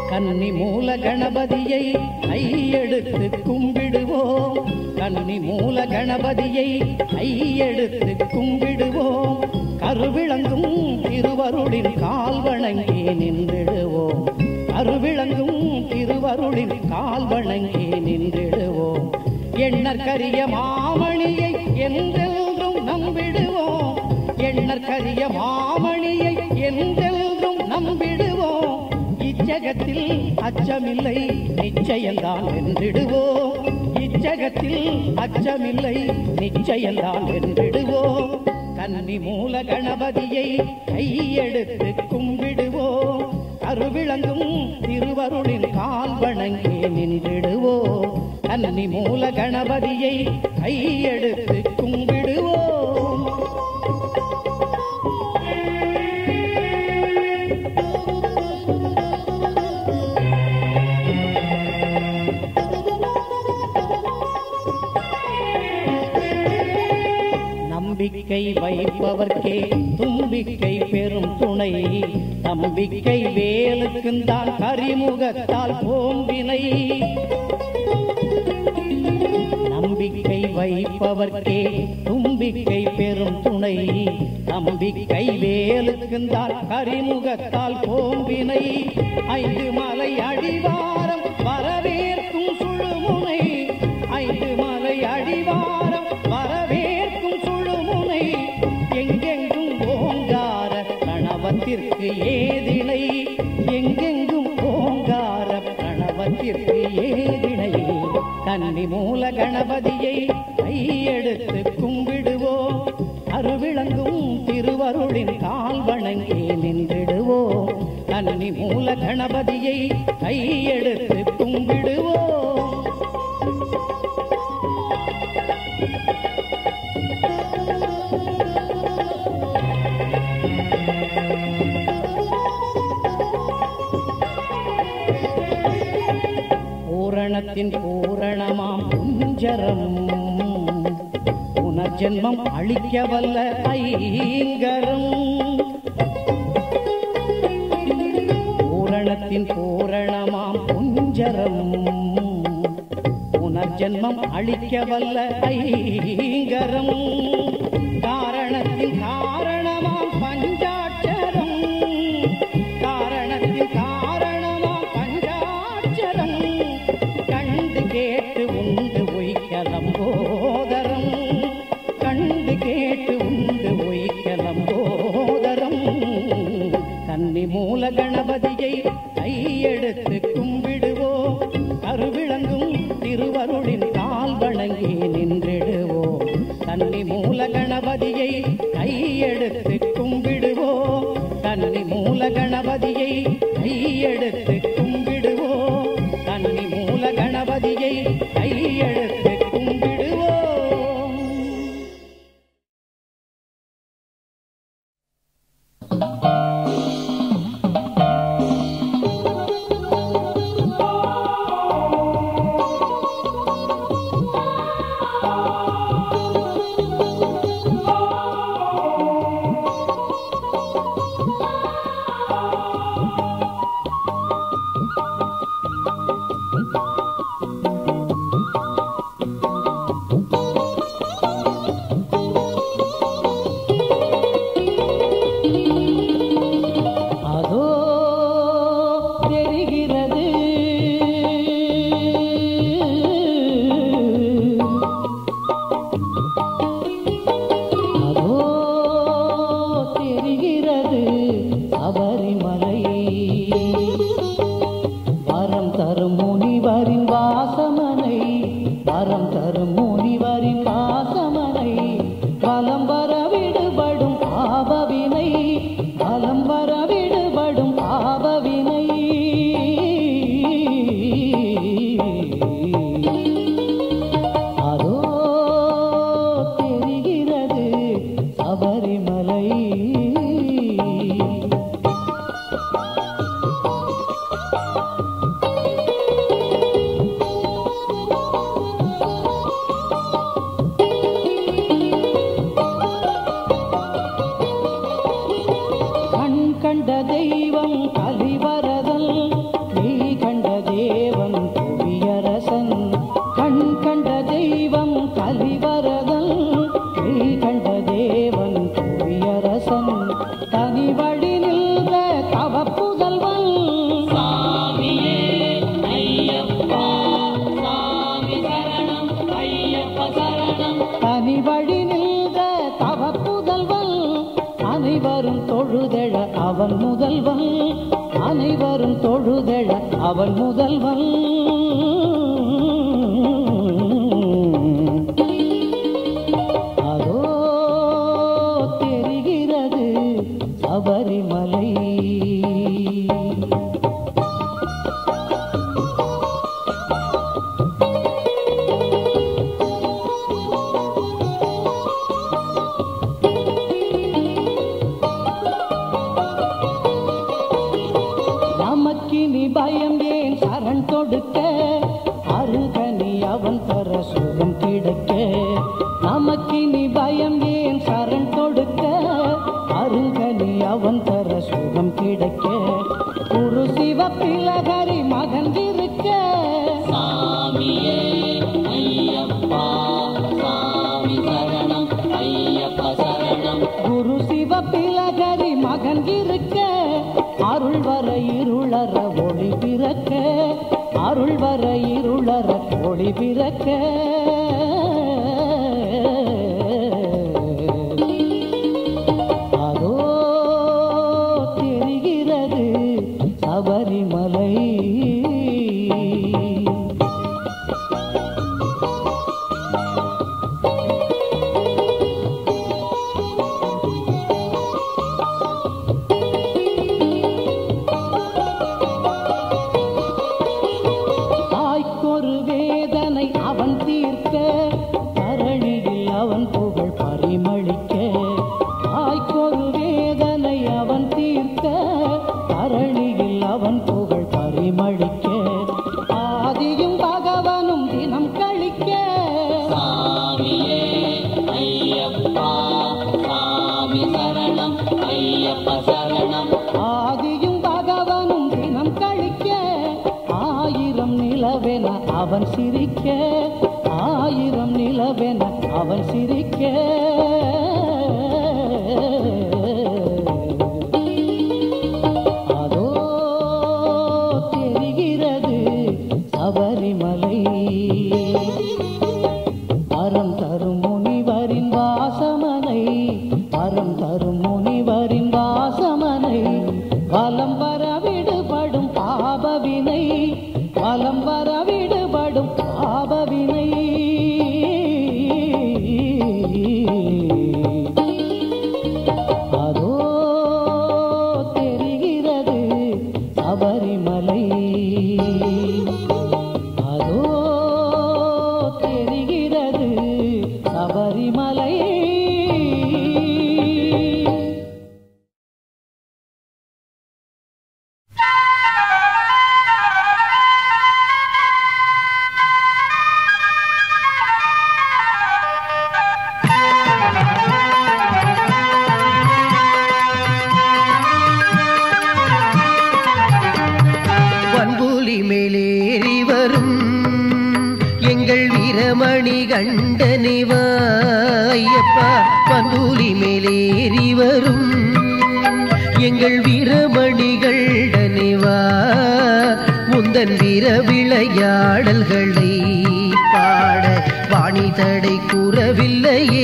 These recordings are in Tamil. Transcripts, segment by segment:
கன்னி மூல கணபதியை கையெடுத்து கும்பிடுவோம் கன்னி மூல கணபதியை கையெடுத்து கும்பிடுவோம் கருவிளங்கும் திருவருளின் கால் வணங்கி நின்றிடுவோம் கருவிளங்கும் திருவருளின் கால் வணங்கி நின்றிடுவோம் எண்ணற்கரிய மாமணியை என்றென்றும் நம்பிடுவோம் எண்ணற்கரிய மாமணியை என்றென்றும் நம்பிடுவோம் இச்சகத்தில் அச்சமில்லை நிச்சயம்தான் வென்றிடுவோம் இச்சகத்தில் அச்சமில்லை நிச்சயம்தான் வென்றிடுவோம் கன்னி மூல கணபதியை கையெடுத்து கும்பிடுவோம் அருவிளங்கும் திருவருளின் கால் வணங்கி நின்றிடுவோம் கன்னி மூல கணபதியை கையெடுத்து கும்பிடுவோம் நம்பிக்கை வைப்பவர்க்கே தும்பிக்கை பெரும் துணை நம்பிக்கை வேலுக்குந்தான் கரிமுகத்தால் போம்பினை நம்பிக்கை வைப்பவர்க்கே தும்பிக்கை பெரும் துணை நம்பிக்கை வேலுக்குந்தான் கரிமுகத்தால் போம்பினை ஐந்து மலை அடிவாரம் வரவேற்கும் சுழுமுனை ஐந்து மலை அடிவாரம் வரவேற்கும் சுழுமுனை எங்கெங்கும் ஓங்கார கணவத்திற்கு ஏதினை எங்கெங்கும் ஓங்கார கணவத்திற்கு ஏதினை கன்னி மூல கணபதியை கையெடுத்து கும்பிடுவோம் அருவிளங்கும் திருவருளின் கால் வணங்கி நின்றிடுவோம் கன்னி மூல கணபதியை கையெடுத்து கும்பிடுவோம் பூரணத்தின் பூரணமாம் குஞ்சரம் புனர்ஜென்மம் அழிக்க வல்ல ஐங்கரம் பூரணத்தின் பூரணமாம் குஞ்சரம் புனர்ஜென்மம் அழிக்க வல்ல ஐங்கரம் காரணத்தின் காரணமாம் பஞ்சாட்சரம் காரணத்தின் காரணமாம் பஞ்சாட்சரம் கண்டு கேட்டு உண்டு ஒய்க்கலாம் போதரம் கண்டு கேட்டு உண்டு ஒய்க்கலாம் போதரம் கன்னி மூல கணபதியை கையெடுத்து கும்பிடுவோம் கருவிளங்கும் திருவருளின் கால் வணங்கி நின்றிடுவோம் கன்னி மூல கணபதியை கையெடுத்து கும்பிடுவோம் கன்னி மூல கணபதியை கையெடுத்து கும்பிடுவோம் கன்னி மூல கணபதியை கையெடுத்து கும்பிடுவோம் ஆ அவன் முதல்வன் அனைவரும் தொழுதெழ அவன் முதல்வன் அதோ தெரிகிறது சபரிமலை நமக்கினி பயம் ஏன் சரண் கொடுக்க அருகனி அவன் தர சுகம் கிடைக்க நமக்கினி பயம் ஏன் சரண் கொடுக்க அருகனி அவன் தர சுகம் கிடைக்க குரு சிவ பிலகரி மகன் இருக்க சாமியே ஐயப்பா சாமி சரணம் ஐயப்ப சரணம் குரு சிவ பிலகரி மகன் இருக்க அருள் வர இருளற ஒளி பிறக்க அருள் வர இருளற ஒளி பிறக்க அதோ தெரிகிறது சபரிமலை தாய்க்கொரு வேதனை அவன் தீர்க்க தரணியில் அவன் புகழ் பரிமளிக்க தாய்க்கொரு வேதனை அவன் தீர்க்க தரணியில் அவன் புகழ் பரிமளிக்க ஆதியும் பகவனும் தினம் கழிக்க சாமியே ஐயப்பா சாமி சரணம் ஐயப்ப சரணம் ஆதியும் பகவனும் தினம் கழிக்க ஆயிரம் நிலவென அவன் சிரிக்க ஆயிரம் நிலவென அவன் சிரிக்க அதோ தெரிகிறது சபரிமலை வரம் தரும் முனிவரின் வாசமனை வரம் தரும் முனிவரின் வாசமனை வலம் வர விடுபடும் பாபவினை வலம் வர விடுபடும் பாபவினை அதோ தெரிகிறது சபரிமலை அதோ தெரிகிறது சபரிமலை வன்புலி மேலேறி வரும் எங்கள் வீரமணி கண்டனிவா ஐயப்பா வன்புலி மேலேறி வரும் எங்கள் வீரமணி கண்டனிவா முந்தன் வீர விளையாடல்களை பாட வாணி தடை கூறவில்லையே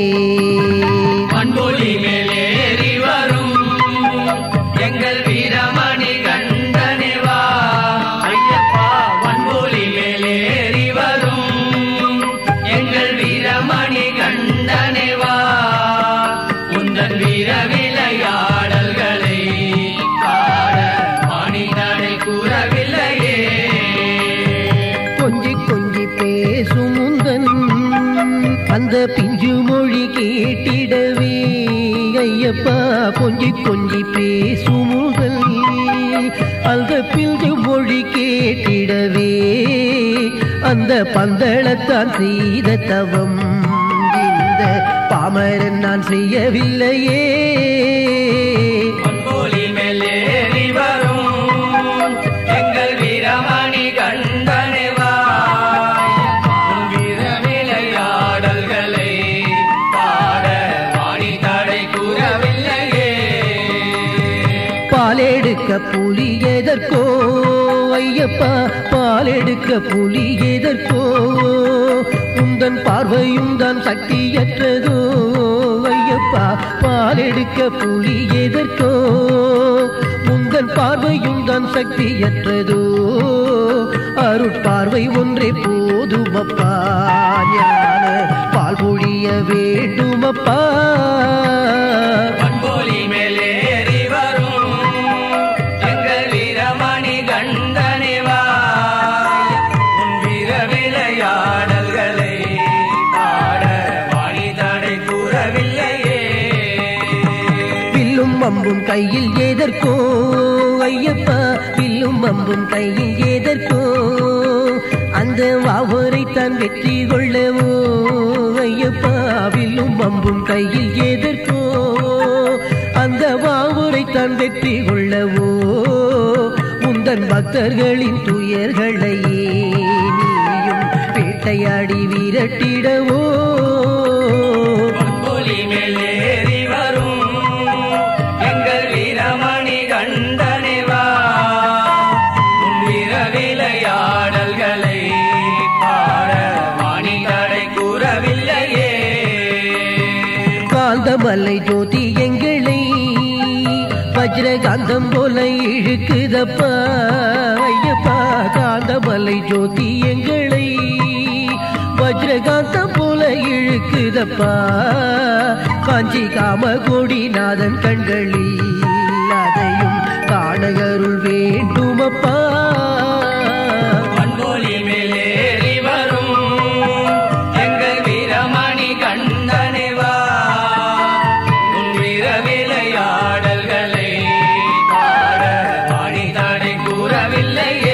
மண்பொலி மேலேறி வரும் எங்கள் வீரமணி கண்டனிவா ஐயப்பா மண்பொலி மேலேறி வரும் எங்கள் வீரமணி கண்டனிவா உந்தன் வீர விளையாடல்களை பாட மணிதடை கூறவில்லையே கொஞ்சி கொஞ்சி பேசும் முந்தன் அந்த பிஞ்சு மொழி கேட்டிடவே ஐயப்பா கொஞ்சி கொஞ்சி பேசும் முந்தன் அந்த பிஞ்சு மொழி கேட்டிடவே அந்த பந்தளத்தான் செய்த தவம் இந்த பாமரன் நான் செய்யவில்லையே பொன்கோலி மேலேறி வரும் எங்கள் வீரமணி கண்டனிவா உன் வீர விளையாடல்களை பாட வாணி தடை கூறவில்லையே பாலெடுக்க புலி எதற்கோ ஐயப்பா பாலெடுக்க புலி எதற்கோ உந்தன் பார்வையும் தான் சக்தியற்றதோ ஐயப்பா ஐயப்பா பால் எடுக்க புலி எதற்கோ முந்தன் பார்வையும் தான் சக்தியற்றதோ அருட்பார்வை ஒன்றே போதுமப்பா ஞான பால் பொழிய வேண்டுமப்பா பண்பொலி மேலேறி வரும் எங்கள் வீரமணி கண்டனிவா உன் வீர விளையாடல்களை பாட வாணி தடை கூறவில்லையே வில்லும் அம்பும் கையில் எதற்கோ ஐயப்பா வில்லும் அம்பும் கையில் எதற்கோ அந்த வாவரை தான் வெற்றி கொள்ளவோ ஐயப்பா வில்லும் அம்பும் கையில் எதற்கோ அந்த வாவரை தான் வெற்றி கொள்ளவோ உந்தன் பக்தர்களின் துயர்களையே நீயும் வேட்டையாடி விரட்டிடவோ பண்பொலி மேலேறி வரும் எங்கள் வீரமணி கண்டனிவா உன் வீர விளையாடல்களை பாட வாணி தடை கூறவில்லையே காந்தமலை ஜோதி எங்களை வஜ்ரகாந்தம் போல இழுக்குதப்பா ஐயப்பா காந்தமலை ஜோதி எங்களை வஜ்ரகாந்தம் போல இழுக்குதப்பா காஞ்சி காமகோடி நாதன் கண்களில் அதையும் காணகருள் வேண்டுமப்பா பண்பொலி மேலேறி வரும் எங்கள் வீரமணி கண்டனிவா உன் வீர விளையாடல்களை பாட வாணி தடை கூறவில்லையே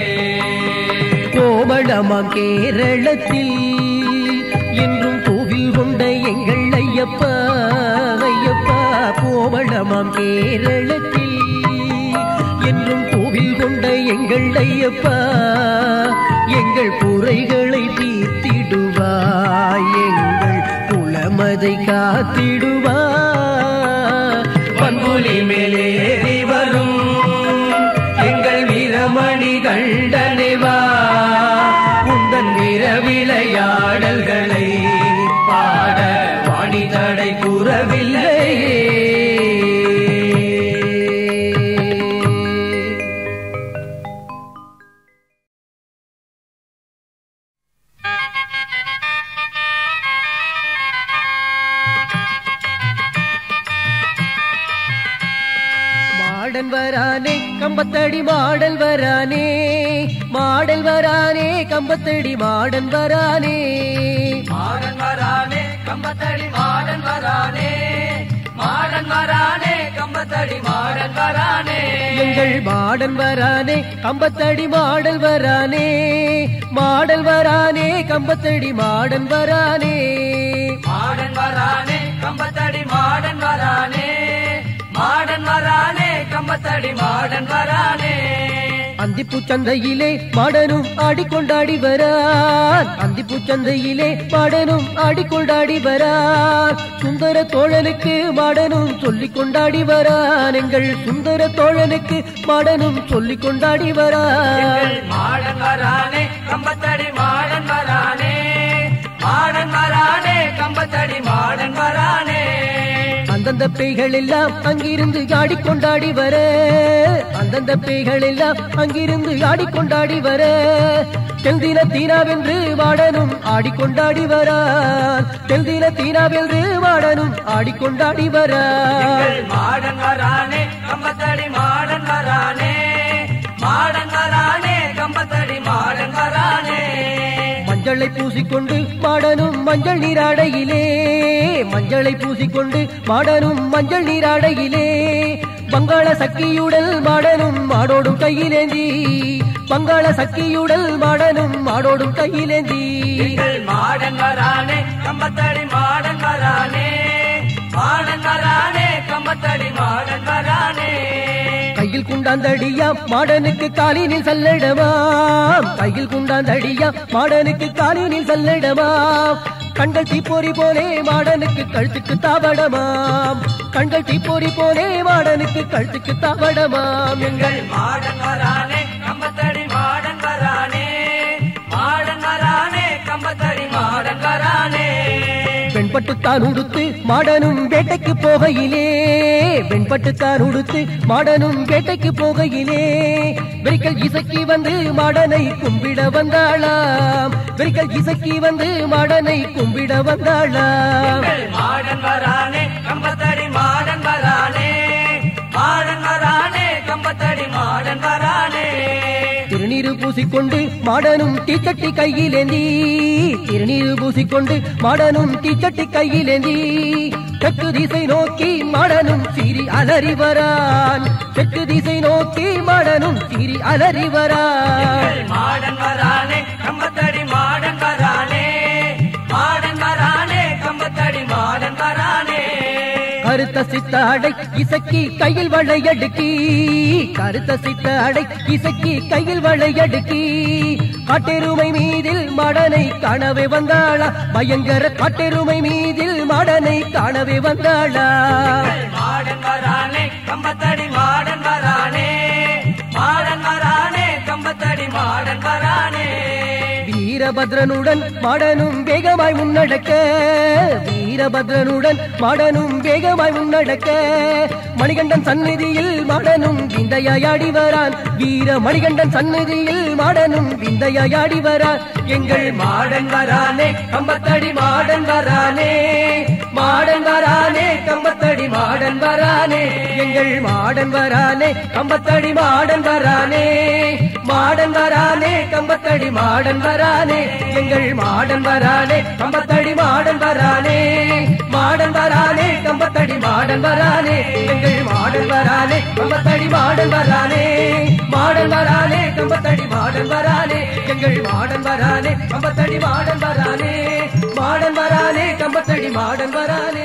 கோவளமாம் கேரளத்தில் என்றும் கோவில் கொண்ட எங்கள் ஐயப்பா ஐயப்பா கோவளமாம் கேரளத்தில் என்றும் கோவில் கொண்ட எங்கள் ஐயப்பா எங்கள் குறைகளை தீர்த்திடுவாய் எங்கள் குலமதை காத்திடுவாய் பண்புலி மேலேறி வரும் எங்கள் வீரமணி கண்டனிவா உந்தன் வீர விளையாடல்களை பாட வாணி தடை கூறவில்லையே மாடன் வரானே கம்பத்தடி மாடல் வரானே மாடல் வரானே கம்பத்தடி மாடன் வரானே மாடன் வரானே கம்பத்தடி மாடன் வரானே மாடன் வரானே கம்பத்தடி மாடன் வரானே எங்கள் மாடன் வரானே கம்பத்தடி மாடல் வரானே மாடல் வரானே கம்பத்தடி மாடன் வரானே மாடன் வரானே கம்பத்தடி மாடன் வரானே மாடன் வரானே கம்பத்தடி மாடன் வரானே அந்திப்பூ சந்தையிலே மாடனும் ஆடிக்கொண்டாடி வரான் அந்திப்பூ சந்தையிலே மாடனும் ஆடிக்கொண்டாடி வரான் சுந்தர தோழனுக்கு மாடனும் சொல்லிக் கொண்டாடி வரான் எங்கள் சுந்தர தோழனுக்கு மாடனும் சொல்லிக் கொண்டாடி வரான் எங்கள் மாடன் வரானே கம்பத்தடி மாடன் வரானே மாடன் வரானே கம்பத்தடி மாடன் வரானே அந்தந்த பேய்கள் எல்லாம் அங்கிருந்து ஆடிக்கொண்டாடி வர அந்தந்த பேய்கள் எல்லாம் அங்கிருந்து ஆடிக்கொண்டாடி வர தெல்தின தீனாவென்று மாடனும் ஆடிக்கொண்டாடி வரான் தெல்தின தீனாவென்று மாடனும் ஆடிக்கொண்டாடி வரான் எங்கள் மாடன் வரானே கம்பத்தடி மாடன் வரானே மாடன் வரானே கம்பத்தடி மாடன் வரானே மஞ்சளை பூசிக்கொண்டு மாடனும் மஞ்சள் நீராடையிலே மஞ்சளை பூசிக்கொண்டு மாடனும் மஞ்சள் நீராடையிலே பங்காள சக்கியுடல் மாடனும் மாடோடும் கையிலேந்தி பங்காள சக்கியுடல் மாடனும் மாடோடும் கையிலேந்தி எங்கள் மாடன் வரானே கம்பத்தடி மாடன் வரானே மாடன் வரானே கம்பத்தடி மாடன் வரானே கையில் குண்டாந்தடியா மாடனுக்கு காலினில் சல்லடமாம் கையில் குண்டாந்தடியா மாடனுக்கு காலினில் சல்லடமாம் கண்கள் தீப்பொறி போலே மாடனுக்கு கழுத்துக்கு தாவடமாம் கண்கள் தீப்பொறி போலே மாடனுக்கு கழுத்துக்கு தாவடமாம் எங்கள் எங்கள் மாடன் வரானே கம்பத்தடி மாடன் வரானே மாடன் வரானே கம்பத்தடி மாடன் வரானே பெண் வெண்பட்டுத்தான் உடுத்து மாடனும் வேட்டைக்கு போகையிலே வெண்பட்டுத்தான் உடுத்து மாடனும் வேட்டைக்கு போகையிலே வெறிக்கல் இசக்கி வந்து மாடனை கும்பிட வந்தாளாம் வெறிக்கல் இசக்கி வந்து மாடனை கும்பிட வந்தாளாம் மாடன் வரானே கம்பத்தடி மாடன் வரானே மாடன் வரானே கம்பத்தடி மாடன் வரானே திருநீரு பூசிக்கொண்டு மாடனும் தீச்சட்டி கையிலேந்தி திருநீரு பூசிக்கொண்டு மாடனும் தீச்சட்டி கையிலேந்தி தெற்கு திசை நோக்கி மாடனும் சீறி அலறி வரான் தெற்கு திசை நோக்கி மாடனும் சீறி அலறி வரான் மாடன் வரானே கம்பத்தடி மாடன் வரானே மாடன் வரானே கம்பத்தடி மாடன் வரானே கருத்த சித்த அடை இசக்கி கையில் வளையடுக்கி கருத்த சித்த அடை இசக்கி கையில் வளையடுக்கி காட்டெருமை மீதில் மாடனை காணவே வந்தாளா பயங்கர காட்டெருமை மீதில் மாடனை காணவே வந்தாளா மாடன் வரானே கம்பத்தடி மாடன் வரானே மாடன் வரானே கம்பத்தடி மாடன் வரானே வீரபத்ரனுடன் மாடனும் வேகமாய் முன்னடக்க வீரபத்ரனுடன் மாடனும் வேகமாய் முன்னடக்க மணிகண்டன் சந்நிதியில் மாடனும் விந்தையாடி வரான் வீர மணிகண்டன் சந்நிதியில் மாடனும் விந்தையாடி வரான் எங்கள் மாடன் வரானே கம்பத்தடி மாடன் வரானே மாடன் வரானே கம்பத்தடி மாடன் வரானே எங்கள் மாடன் வரானே கம்பத்தடி மாடன் வரானே மாடன் வரானே கம்பத்தடி மாடன் வரானே எங்கள் மாடன் வரானே கம்பத்தடி மாடன் வரானே மாடன் வரானே கம்பத்தடி மாடன் வரானே எங்கள் மாடன் வரானே கம்பத்தடி மாடன் வரானே மாடன் வரானே கம்பத்தடி மாடன் வரானே எங்கள் மாடன் வரானே கம்பத்தடி மாடன் வரானே மாடன் வரானே கம்பத்தடி மாடன் வரானே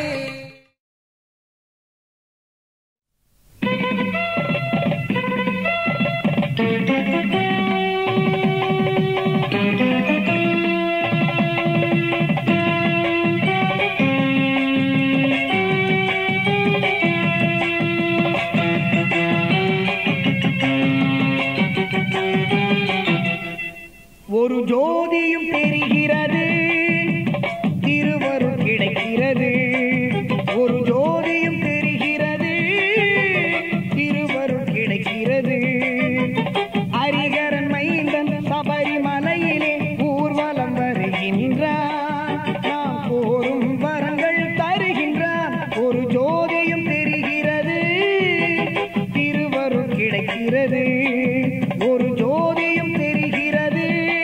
ஒரு ஜோதியும் தெரிகிறது திருவருள் கிடைக்கிறது ஒரு ஜோதியும் தெரிகிறது திருவருள் கிடைக்கிறது ஹரிகரன் மைந்தன் சபரிமலையிலே ஊர்வலம் வருகின்றான் நாம் கோரும் வரங்கள் தருகின்றான் ஒரு ஜோதியும் தெரிகிறது திருவருள் கிடைக்கிறது ஒரு ஜோதியும் தெரிகிறது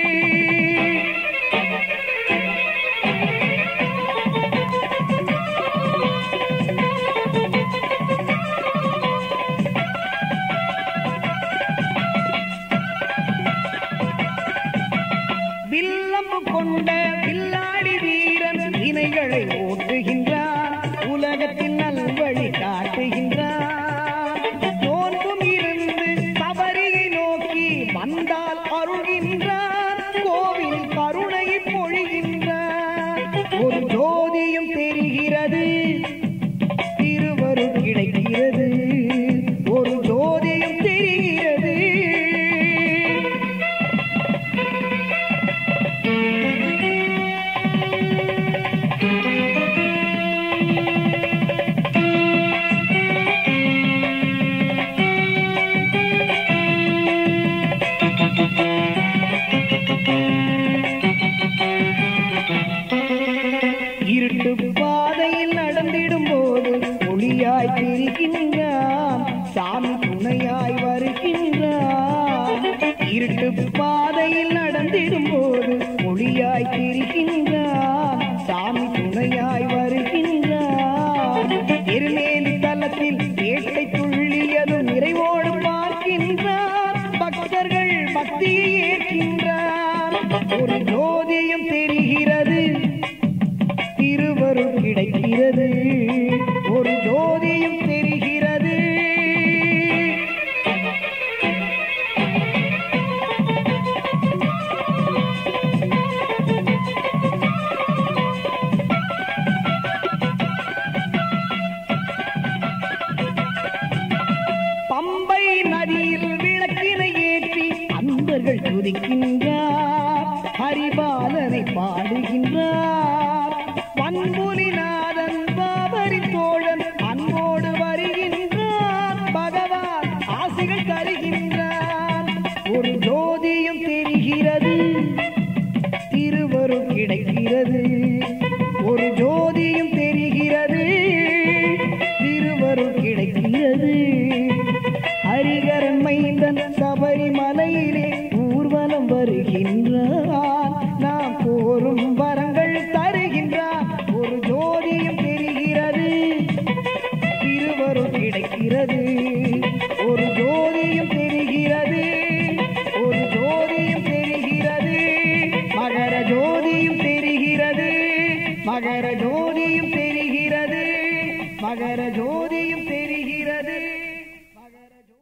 வில்லம்பு கொண்ட வில்லாடி வீரன் இணைகளை ஓட்டுகின்றான் உலகத்தில் நல்வழி காட்டுகின்றான் நோன்பும் இருந்து சபரியை நோக்கி வந்தால் அருள்கின்றான் கோவில் கருணையை பொழிகின்றான் ஒரு ஜோதியும் தெரிகிறது திருவருள் கிடைக்கிறது ஒரு ஜோதியும் தெரிகிறது இருட்டு பாதையில் நடந்திடும் போது ஒளியாய் திரிகின்றான் சாமி துணையாய் வருகின்றான் இருட்டு பாதையில் நடந்திடும் போது ஒளியாய் திரிகின்றான் சாமி துணையாய் வருகின்றான் திருநேலி தலத்தில் வேட்டை துள்ளியது நிறைவோடு பார்க்கின்றான் பக்தர்கள் பக்தியை ஏற்கின்றான் ஒரு ஜோதியும் தெரிகிறது திருவருள் கிடைக்கிறது ஒரு ஜோதியும் தெரிகிறது பம்பை நதியில் விளக்கினை ஏற்றி அன்பர்கள் துதிக்கின்றார் ஹரிபாலனை பாட மைந்தன் சபரிமலையிலே ஊர்வலம் வருகின்றான் நாம் கோரும் வரங்கள் தருகின்றான் ஒரு ஜோதியும் தெரிகிறது இருவரும் கிடைக்கிறது ஒரு ஜோதியும் தெரிகிறது ஒரு ஜோதியும் தெரிகிறது மகர ஜோதியும் தெரிகிறது மகர ஜோதியும் தெரிகிறது மகர ஜோதியும் தெரிகிறது மகர ஜோதி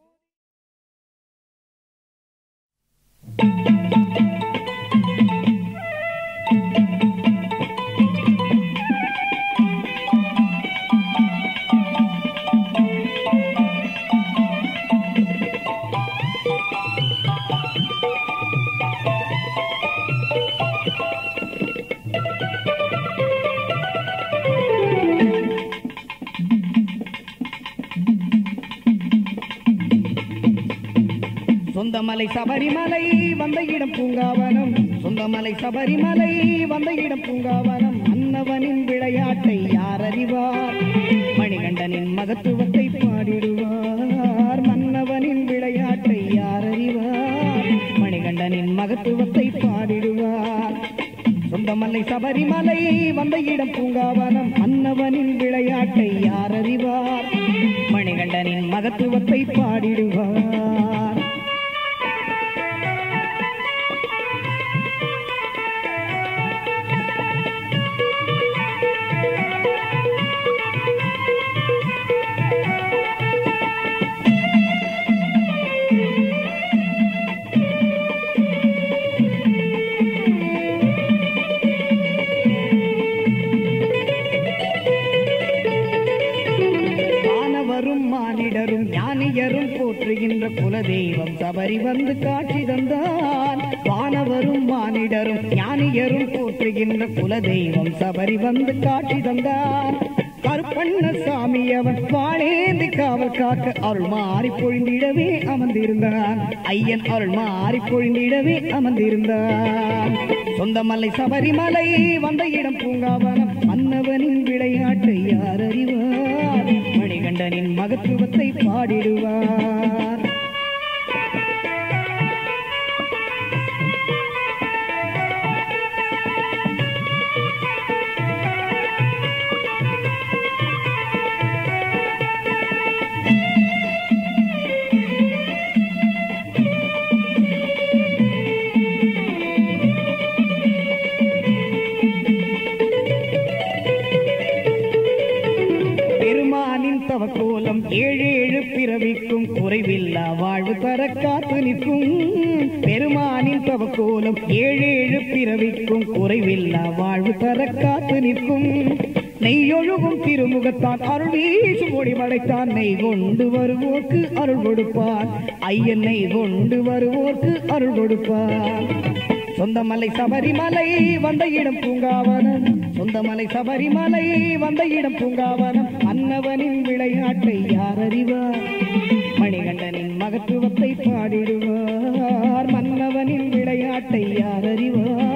சொந்தமலை சபரிமலை வந்த இடம் பூங்காவனம் சொந்தமலை சபரிமலை வந்த இடம் பூங்காவனம் மன்னவனின் விளையாட்டை யார் அறிவார் மணிகண்டனின் மகத்துவத்தை பாடிடுவார் மன்னவனின் விளையாட்டை யார் அறிவார் மணிகண்டனின் மகத்துவத்தை பாடிடுவார் சொந்தமலை சபரிமலை வந்த இடம் பூங்காவனம் மன்னவனின் விளையாட்டை யார் அறிவார் மணிகண்டனின் மகத்துவத்தை பாடிடுவார் வானவரும் மானிடரும் ஞானியரும் போற்றுகின்ற குலதெய்வம் சபரி வந்து காட்சி தந்தான் வானவரும் மானிடரும் ஞானியரும் போற்றுகின்ற குலதெய்வம் சபரி வந்து காட்சி தந்தான் கருப்பண்ண சாமி அவன் வாழேந்தி காவல் காக்க அருள் மாறி பொழிந்திடவே அமர்ந்திருந்தான் ஐயன் அருள் மாறி பொழிந்திடவே அமர்ந்திருந்தான் சொந்தமலை சபரிமலை வந்த இடம் பூங்காவனம் மன்னவனின் விளையாட்டை யார் அறிவார் மணிகண்டனின் மகத்துவத்தை பாடிடுவார் பெருமானின் தவக்கோலம் ஏழு ஏழு பிறவிக்கும் குறைவில்லா வாழ்வு தர காத்து நிற்கும் பெருமானின் தவக்கோலம் ஏழு ஏழு பிறவிக்கும் குறைவில்லா வாழ்வு தர காத்து நிற்கும் நெய்யொழுகும் திருமுகத்தான் அருள் வீசும் ஒளி படைத்தான் நெய் கொண்டு வருவோர்க்கு அருள் கொடுப்பான் ஐயன் நெய் கொண்டு வருவோர்க்கு அருள் கொடுப்பான் சொந்தமலை சபரிமலை வந்த இடம் பூங்காவனம் சொந்தமலை சபரிமலை வந்த இடம் பூங்காவனம் அன்னவனின் விளையாட்டை யார் அறிவார் மணிகண்டனின் மகத்துவத்தை பாடிடுவார் மன்னவனின் விளையாட்டை யார் அறிவார்